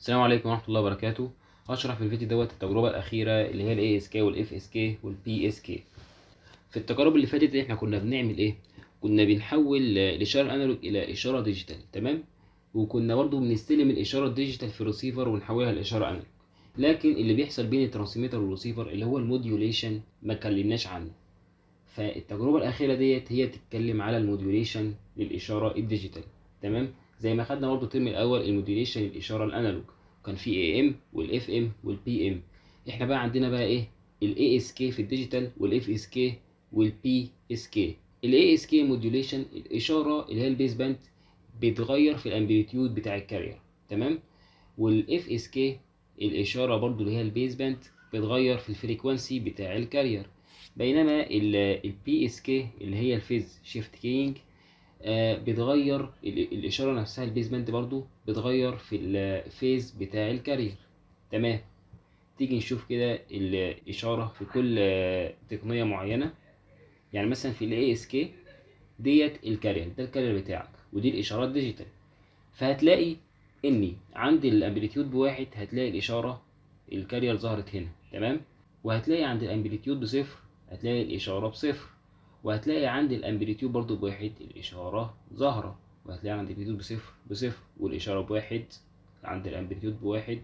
السلام عليكم ورحمة الله وبركاته هشرح في الفيديو دوت التجربة الأخيرة اللي هي ال ASK وال FSK وال PSK في التجارب اللي فاتت احنا كنا بنعمل ايه؟ كنا بنحول الإشارة الأنالوج إلى إشارة ديجيتال تمام؟ وكنا برضو بنستلم الإشارة الديجيتال في الريسيفر ونحولها لإشارة أنالوج لكن اللي بيحصل بين الترانسميتر والريسيفر اللي هو الموديوليشن ما اتكلمناش عنه فالتجربة الأخيرة ديت هي بتتكلم على الموديوليشن للإشارة الديجيتال تمام؟ زي ما خدنا برضو الترم الأول الموديوليشن للإشارة الأنالوج كان في اي ام والاف ام والبي ام احنا بقى عندنا بقى ايه الاي اس كي في الديجيتال والاف اس كي والبي اس كي الاي اس كي موديوليشن الاشاره اللي هي البيس باند بيتغير في الامبليتيود بتاع الكارير تمام والاف اس كي الاشاره برضو اللي هي البيس باند بتغير في الفريكوانسي بتاع الكارير بينما البي اس كي اللي هي الفيز شيفت كينج آه بتغير الإشارة نفسها البيز باند برضو بتغير في الفيز بتاع الكارير تمام تيجي نشوف كده الإشارة في كل آه تقنية معينة يعني مثلا في ال ASK ديت الكارير ده الكارير بتاعك ودي الإشارات ديجيتال فهتلاقي إني عند الأمبليتيود بواحد هتلاقي الإشارة الكارير ظهرت هنا تمام وهتلاقي عند الأمبليتيود بصفر هتلاقي الإشارة بصفر وهتلاقي عند الامبليتيود برضو بواحد الاشاره ظاهره وهتلاقي عند الامبليتيود بصفر بصفر والاشاره بواحد عند الامبليتيود بواحد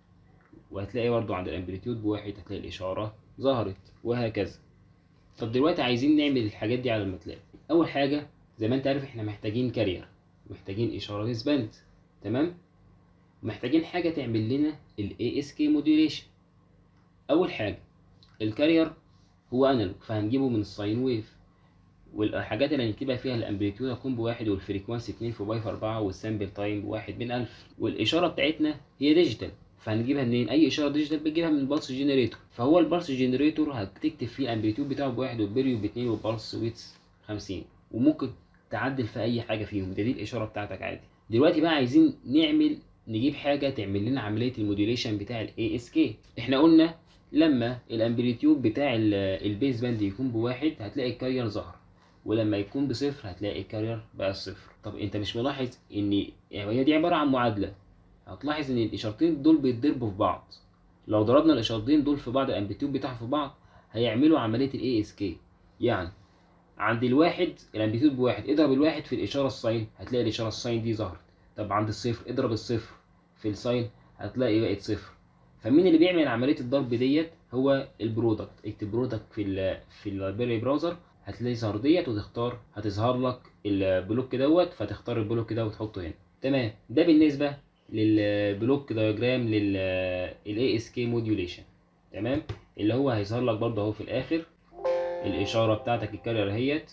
وهتلاقي برضو عند الامبليتيود بواحد هتلاقي الاشاره ظهرت وهكذا طب دلوقتي عايزين نعمل الحاجات دي على الماتلاب اول حاجه زي ما انت عارف احنا محتاجين كارير محتاجين اشاره ديسباند تمام محتاجين حاجه تعمل لنا الاي اس كي موديوليشن اول حاجه الكارير هو انالوج فهنجيبه من الساين ويف والحاجات اللي هنكتبها فيها الامبليتيود هتكون بواحد والفريكوانسي اتنين في باي في اربعة والسامبل تايم بواحد من الف والاشارة بتاعتنا هي ديجيتال فهنجيبها منين اي اشاره ديجيتال بتجيبها من البلس جنريتور فهو البلس جنريتور هتكتب فيه الامبليتيود بتاعه بواحد والبريود باتنين والبلس ويتس خمسين وممكن تعدل في اي حاجه فيهم ده دي الاشاره بتاعتك عادي دلوقتي بقى عايزين نعمل نجيب حاجه تعمل لنا عمليه الموديوليشن بتاع الاي اس كي احنا قلنا لما الامبليتيود بتاع البيز باند يكون بواحد هتلاقي الكارير ظهر ولما يكون بصفر هتلاقي الكارير بقى صفر طب انت مش ملاحظ ان يعني هي دي عباره عن معادله هتلاحظ ان الاشارتين دول بيتضربوا في بعض لو ضربنا الاشارتين دول في بعض الامبليتيود بتاعهم في بعض هيعملوا عمليه الاي اس كي يعني عند الواحد الامبليتيود بواحد اضرب الواحد في الاشاره الساين هتلاقي الاشاره الساين دي ظهرت طب عند الصفر اضرب الصفر في الساين هتلاقي بقت صفر فمين اللي بيعمل عمليه الضرب ديت هو البرودكت اكتب برودكت في ال في اللايبراري براوزر هتلاقي ظهر ديت وتختار هتظهر لك البلوك دوت فتختار البلوك ده وتحطه هنا تمام ده بالنسبه للبلوك دايجرام للاي اس كي موديوليشن تمام اللي هو هيظهر لك برضه اهو في الاخر الاشاره بتاعتك الكارير اهيت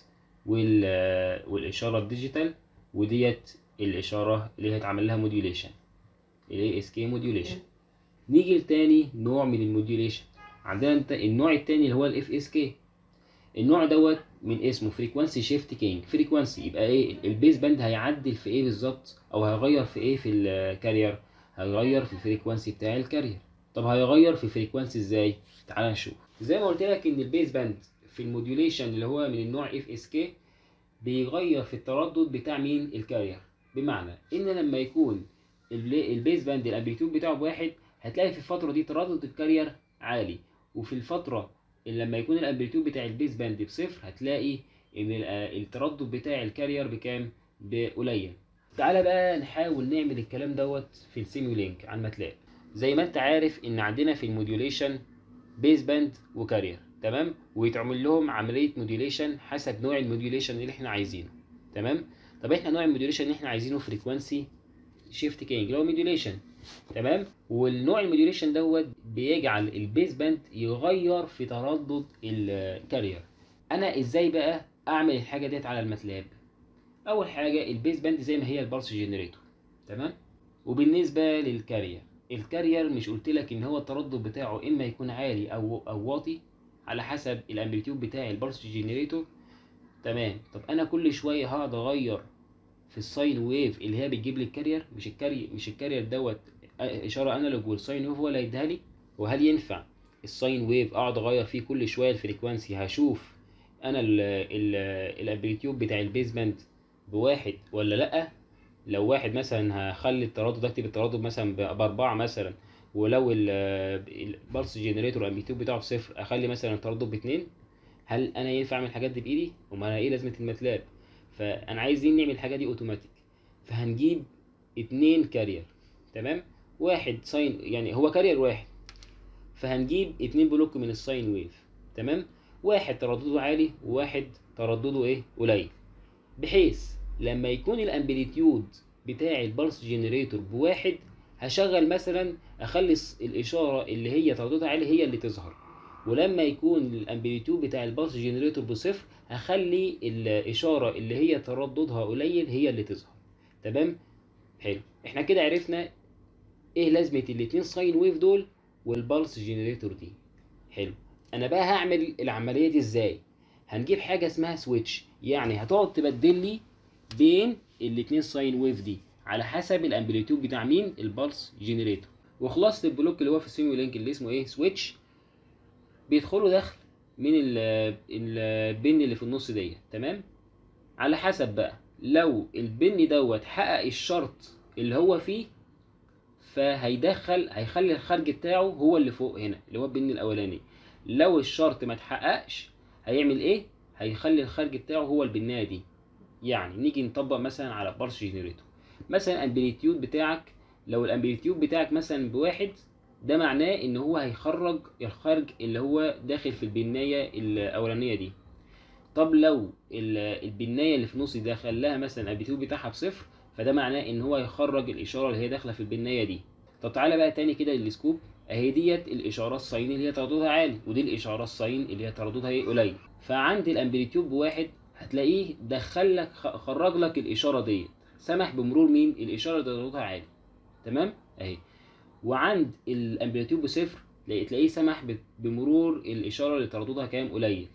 والاشاره الديجيتال وديت الاشاره اللي هي اتعمل لها موديوليشن الاي اس كي موديوليشن نيجي لتاني نوع من الموديوليشن عندنا انت النوع التاني اللي هو الاف اس كي النوع دوت من اسمه فريكوانسي شيفت كينج فريكوانسي يبقى ايه البيس باند هيعدل في ايه بالظبط او هيغير في ايه في الكارير هيغير في الفريكوانسي بتاع الكارير طب هيغير في الفريكوانسي ازاي تعال نشوف زي ما قلت لك ان البيس باند في الموديوليشن اللي هو من النوع اف اس كي بيغير في التردد بتاع مين الكارير بمعنى ان لما يكون البيس باند الامبليتيود بتاعه بواحد هتلاقي في الفتره دي تردد الكارير عالي وفي الفتره اللي لما يكون الامبليتيود بتاع البيس باند بصفر هتلاقي ان التردد بتاع الكارير بكام بقليل تعالى بقى نحاول نعمل الكلام دوت في السيميولينك على الماتلاب زي ما انت عارف ان عندنا في الموديوليشن بيس باند وكارير تمام ويتعمل لهم عمليه موديوليشن حسب نوع الموديوليشن اللي احنا عايزينه تمام طب احنا نوع الموديوليشن اللي احنا عايزينه فريكوانسي شيفت كينج اللي هو موديوليشن تمام والنوع الموديوليشن دوت بيجعل البيس باند يغير في تردد الكارير انا ازاي بقى اعمل الحاجه ديت على الماتلاب اول حاجه البيس باند زي ما هي البلس جنريتور تمام وبالنسبه للكارير الكارير مش قلت لك ان هو التردد بتاعه اما يكون عالي او او واطي على حسب الامبليتيود بتاع البلس جنريتور تمام طب انا كل شويه هقعد اغير في الساين ويف اللي هي بتجيب لي الكارير مش الكارير مش الكارير دوت اشاره انالوج والساين ويف هو اللي هيديها لي وهل ينفع الساين ويف اقعد اغير فيه كل شويه الفريكوانسي هشوف انا الامبليتيود بتاع البيز باند بواحد ولا لا لو واحد مثلا هخلي التردد اكتب التردد مثلا ب- باربعة مثلا ولو البلس جنريتور الامبليتيود بتاعه بصفر اخلي مثلا التردد باتنين هل انا ينفع اعمل الحاجات دي بايدي وما انا ايه لازمه الماتلاب فانا عايزين نعمل الحاجه دي اوتوماتيك فهنجيب اتنين كارير تمام واحد ساين يعني هو كارير واحد فهنجيب اتنين بلوك من الساين ويف تمام واحد تردده عالي وواحد تردده ايه قليل بحيث لما يكون الامبليتيود بتاع البلس جنريتور بواحد هشغل مثلا اخلي الس- الاشاره اللي هي ترددها عالي هي اللي تظهر ولما يكون الامبليتيود بتاع البلس جنريتور بصفر هخلي الاشاره اللي هي ترددها قليل هي اللي تظهر تمام حلو احنا كده عرفنا ايه لازمه الاتنين ساين ويف دول والبلس جنريتور دي حلو انا بقى هعمل العمليه دي ازاي هنجيب حاجه اسمها سويتش يعني هتقعد تبدل لي بين الاتنين ساين ويف دي على حسب الامبليتيود بتاع مين البلس جنريتور وخلاصه البلوك اللي هو في السيمي لينك اللي اسمه ايه سويتش بيدخلوا دخل من ال- البن اللي في النص دي تمام على حسب بقى لو البن دوت حقق الشرط اللي هو فيه فهيدخل هيخلي الخارج بتاعه هو اللي فوق هنا اللي هو البن الاولاني لو الشرط ما اتحققش هيعمل ايه هيخلي الخارج بتاعه هو البنايه دي يعني نيجي نطبق مثلا على بارس جنريتور مثلا الامبليتيود بتاعك لو الامبليتيود بتاعك مثلا بواحد ده معناه ان هو هيخرج الخارج اللي هو داخل في البنايه الاولانيه دي طب لو ال- البنايه اللي في النص ده خلاها مثلا الامبليتيود بتاعها بصفر فده معناه ان هو هيخرج الاشاره اللي هي داخله في البنايه دي طب تعالى بقى تاني كده للسكوب اهي ديت الاشاره الساين اللي هي ترددها عالي ودي الاشاره الساين اللي هي ترددها ايه قليل فعند الامبليتيود بواحد هتلاقيه دخل لك خ- خرج لك الاشاره ديت سمح بمرور مين الاشاره اللي ترددها عالي تمام اهي وعند الامبليتيود بصفر تلاقي- تلاقيه سمح ب- بمرور الاشاره اللي ترددها كام قليل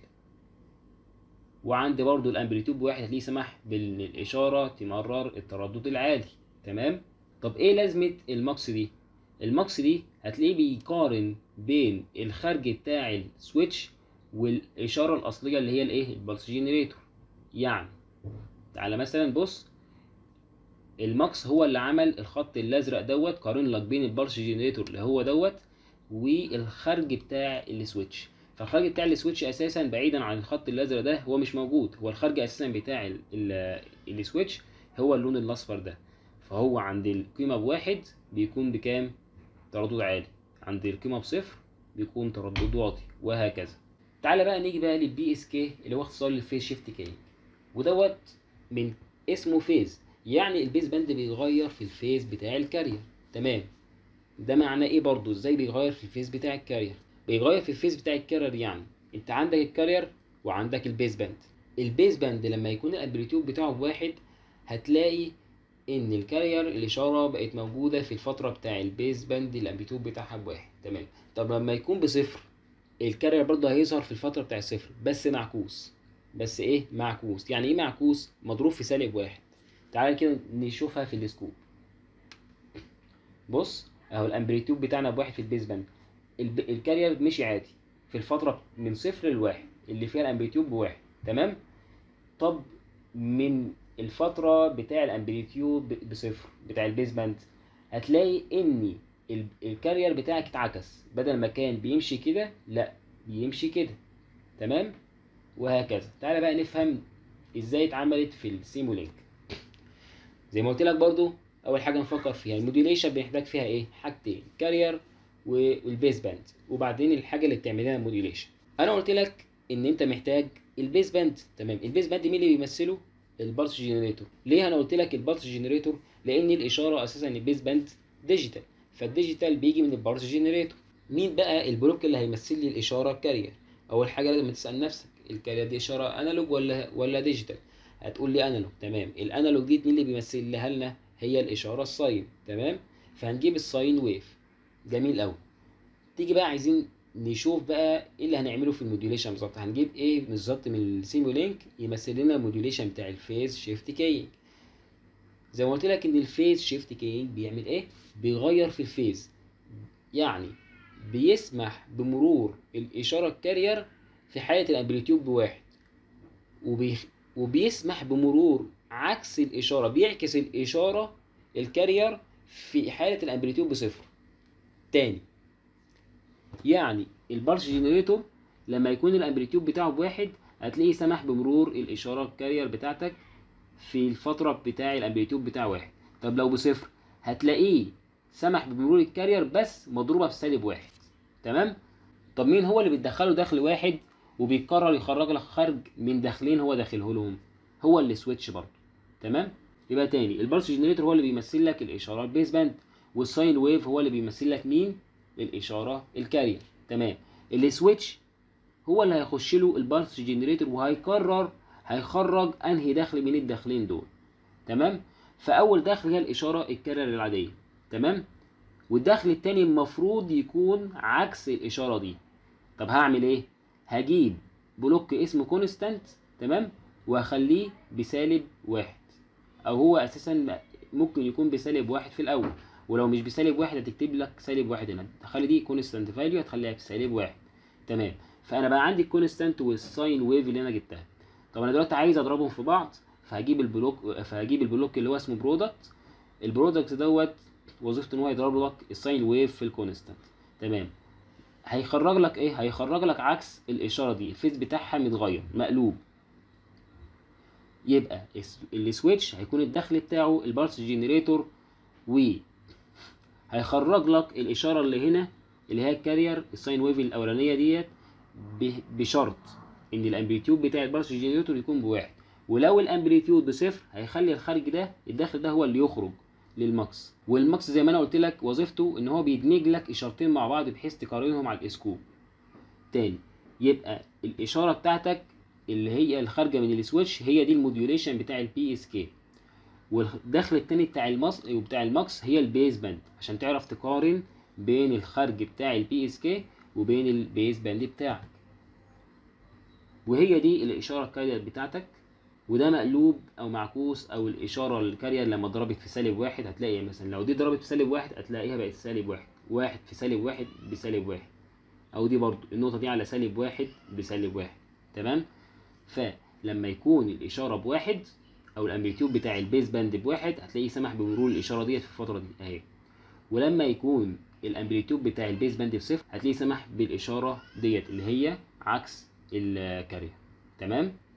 وعند برضو الامبليتيود بواحد هتلاقيه سمح بان الاشاره تمرر التردد العالي تمام طب ايه لازمه الماكس دي الماكس دي هتلاقيه بيقارن بين الخارج بتاع السويتش والاشاره الاصليه اللي هي الايه البلس جنريتور يعني تعالى مثلا بص الماكس هو اللي عمل الخط الازرق دوت قارن لك بين البلس جنريتور اللي هو دوت والخارج بتاع السويتش فالخارج بتاع السويتش اساسا بعيدا عن الخط الازرق ده هو مش موجود هو الخارج اساسا بتاع ال- ال- السويتش هو اللون الاصفر ده فهو عند القيمه بواحد بيكون بكام تردد عالي عند القيمه بصفر بيكون تردد واطي وهكذا تعالى بقى نيجي بقى للبي اس كي اللي هو اختصار للفيز شيفت كي ودوت من اسمه فيز يعني البيز باند بيتغير في الفيز بتاع الكارير تمام ده معناه ايه برضو ازاي بيغير في الفيز بتاع الكارير بيغير في الفيز بتاع الكارير يعني انت عندك الكارير وعندك البيز باند البيز باند لما يكون الامبليتيود بتاعه بواحد هتلاقي ان الكارير الاشاره بقت موجوده في الفتره بتاع البيز باند الامبليتيود بتاعها بواحد تمام طب لما يكون بصفر الكارير برضه هيظهر في الفتره بتاع الصفر بس معكوس بس ايه معكوس يعني ايه معكوس مضروب في سالب واحد تعال كده نشوفها في السكوب بص اهو الامبليتيود بتاعنا بواحد في البيز باند الب... الكارير مشي عادي في الفتره من صفر لواحد اللي فيها الامبليتيود بواحد تمام طب من الفتره بتاع الامبليتيود ب- بصفر بتاع البيز باند هتلاقي ان ال- الكارير بتاعك اتعكس بدل ما كان بيمشي كده لا بيمشي كده تمام وهكذا تعالى بقى نفهم ازاي اتعملت في السيمولينك زي ما قلت لك برضو اول حاجه نفكر فيها الموديليشن بنحتاج فيها ايه حاجتين كارير والبيس باند وبعدين الحاجه اللي بتعمل لنا الموديليشن انا قلت لك ان انت محتاج البيس باند تمام البيس باند مين اللي بيمثله البلس جنريتور ليه انا قلت لك البلس جنريتور لان الاشاره اساسا البيس باند ديجيتال فالديجيتال بيجي من البلس جنريتور مين بقى البلوك اللي هيمثل لي الاشاره الكارير اول حاجه لازم تسال نفسك الكارير دي اشاره انالوج ولا ولا ديجيتال هتقول لي انالوج تمام الانالوج دي مين اللي بيمثل لها لنا هي الاشاره الساين تمام فهنجيب الساين ويف جميل قوي تيجي بقى عايزين نشوف بقى ايه اللي هنعمله في الموديوليشن بالظبط هنجيب ايه بالظبط من السيمولينك يمثل لنا الموديوليشن بتاع الفيز شيفت كينج زي ما قلت لك ان الفيز شيفت كينج بيعمل ايه بيغير في الفيز يعني بيسمح بمرور الاشاره الكارير في حاله الامبليتيود بواحد وبيخ... وبيسمح بمرور عكس الاشاره بيعكس الاشاره الكارير في حاله الامبليتيود بصفر تاني يعني البلس جنريتور لما يكون الامبليتيود بتاعه بواحد هتلاقيه سمح بمرور الاشاره الكارير بتاعتك في الفتره بتاع الامبليتيود بتاعه واحد طب لو بصفر هتلاقيه سمح بمرور الكارير بس مضروبه في سالب واحد تمام طب مين هو اللي بتدخله داخل واحد وبيقرر يخرج لك خارج من داخلين هو داخله لهم هو اللي سويتش برضه تمام يبقى تاني البلس جنريتور هو اللي بيمثل لك الاشاره البيس باند والساين ويف هو اللي بيمثل لك مين الاشاره الكارير تمام السويتش هو اللي هيخش له البلس جنريتور وهيقرر هيخرج انهي دخل من الداخلين دول تمام فاول دخل هي الاشاره الكارير العاديه تمام والدخل التاني المفروض يكون عكس الاشاره دي طب هعمل ايه هجيب بلوك اسمه كونستانت تمام وهخليه بسالب واحد او هو اساسا ممكن يكون بسالب واحد في الاول ولو مش بسالب واحد هتكتب لك سالب واحد هنا تخلي دي كونستانت فاليو هتخليها بسالب واحد تمام فانا بقى عندي الكونستانت والساين ويف اللي انا جبتها طب انا دلوقتي عايز اضربهم في بعض فهجيب البلوك فهجيب البلوك اللي هو اسمه برودكت البرودكت دوت وظيفته ان هو يضرب لك الساين ويف في الكونستانت تمام هيخرج لك ايه هيخرج لك عكس الاشاره دي الفيز بتاعها متغير مقلوب يبقى السويتش هيكون الدخل بتاعه البلس جنريتور و هيخرج لك الاشاره اللي هنا اللي هي الكارير الساين ويف الاولانيه ديت بشرط ان الامبليتيود بتاع البلس جنريتور يكون بواحد ولو الامبليتيود بصفر هيخلي الخارج ده الدخل ده هو اللي يخرج للماكس والماكس زي ما انا قلت لك وظيفته ان هو بيدمج لك اشارتين مع بعض بحيث تقارنهم على الاسكوب تاني يبقى الاشاره بتاعتك اللي هي الخارجه من السويتش هي دي الموديوليشن بتاع البي اس كي والدخل التاني بتاع المص وبتاع الماكس هي البيز باند عشان تعرف تقارن بين الخارج بتاع البي اس كي وبين البيز باند بتاعك وهي دي الاشاره الكارير بتاعتك وده مقلوب او معكوس او الاشاره الكارير لما ضربت في سالب واحد هتلاقي مثلا لو دي ضربت في سالب واحد هتلاقيها بقت سالب واحد واحد في سالب واحد بسالب واحد او دي برضو النقطه دي على سالب واحد بسالب واحد تمام فلما يكون الاشاره بواحد او الامبليتيود بتاع البيز باند بواحد هتلاقيه سمح بمرور الاشاره ديت في الفتره دي اهي ولما يكون الامبليتيود بتاع البيز باند بصفر هتلاقيه سمح بالاشاره ديت اللي هي عكس الكارير تمام